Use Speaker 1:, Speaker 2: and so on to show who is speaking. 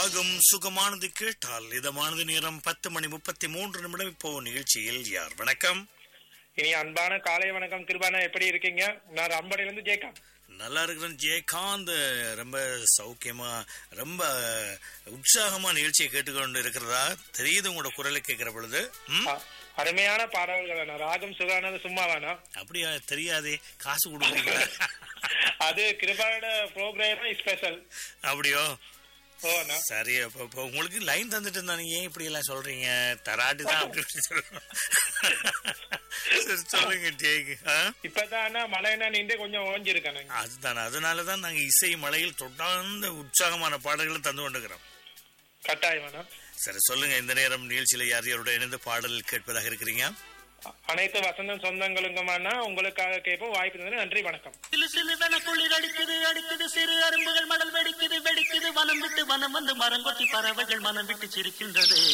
Speaker 1: ராகம் சுகமானது கேட்டால் இதமானது நேரம் பத்து மணி முப்பத்தி மூன்று நிமிடம் இப்போ நிகழ்ச்சியில் யார் வணக்கம்
Speaker 2: இனி அன்பான காலை வணக்கம் கிருபானா எப்படி இருக்கீங்க நான் அம்படையில இருந்து ஜெயகாந்த்
Speaker 1: நல்லா இருக்கிறேன் ஜெயகாந்த் ரொம்ப சௌக்கியமா ரொம்ப உற்சாகமா நிகழ்ச்சியை கேட்டுக்கொண்டு இருக்கிறதா தெரியுது உங்களோட குரலை கேட்கிற பொழுது ம்?
Speaker 2: அ- அருமையான பாடல்கள் வேணா ராகம் சுகானது சும்மா வேணா
Speaker 1: அப்படியா தெரியாதே காசு கொடுக்குறீங்களா
Speaker 2: அது கிருபானோட ப்ரோக்ராம் ஸ்பெஷல்
Speaker 1: அப்படியோ
Speaker 2: ஓ அண்ணா.
Speaker 1: சரி அப்ப இப்ப உங்களுக்கு லைன் தந்துட்டு இருந்தாங்க ஏன் இப்படி எல்லாம் சொல்றீங்க தராட்டு தான் அப்படி இப்படி சொல்றோம். சரி சொல்லுங்க ஜெய்க்கு ஆ?
Speaker 2: இப்பதான் அண்ணா மழை என்ன நின்று கொஞ்சம் ஓஞ்சிருக்கேன்
Speaker 1: அதுதான் அதனாலதான் நாங்க இசை மலையில் தொடர்ந்து உற்சாகமான பாடல்களை தந்து கொண்டிருக்கிறோம்
Speaker 2: கட்டாயம் வேணா
Speaker 1: சரி சொல்லுங்க இந்த நேரம் நிகழ்ச்சியில யார் யாரோட இணைந்து பாடல் கேட்பதாக இருக்கிறீங்க
Speaker 2: அ- அனைத்து வசந்தம் சொந்தங்களுக்குமாண்ணா உங்களுக்காக கேட்போம் வாய்ப்பு தந்தது நன்றி வணக்கம்
Speaker 3: சிலு சிலுவென குளிர் அடிக்குது அடிக்குது சிறு அரும்புகள் மடல் வெடிக்குது வெடிக்குது வனம் விட்டு வனம் வந்து மரங்கொத்தி பறவைகள் மனம் விட்டு சிரிக்கின்றது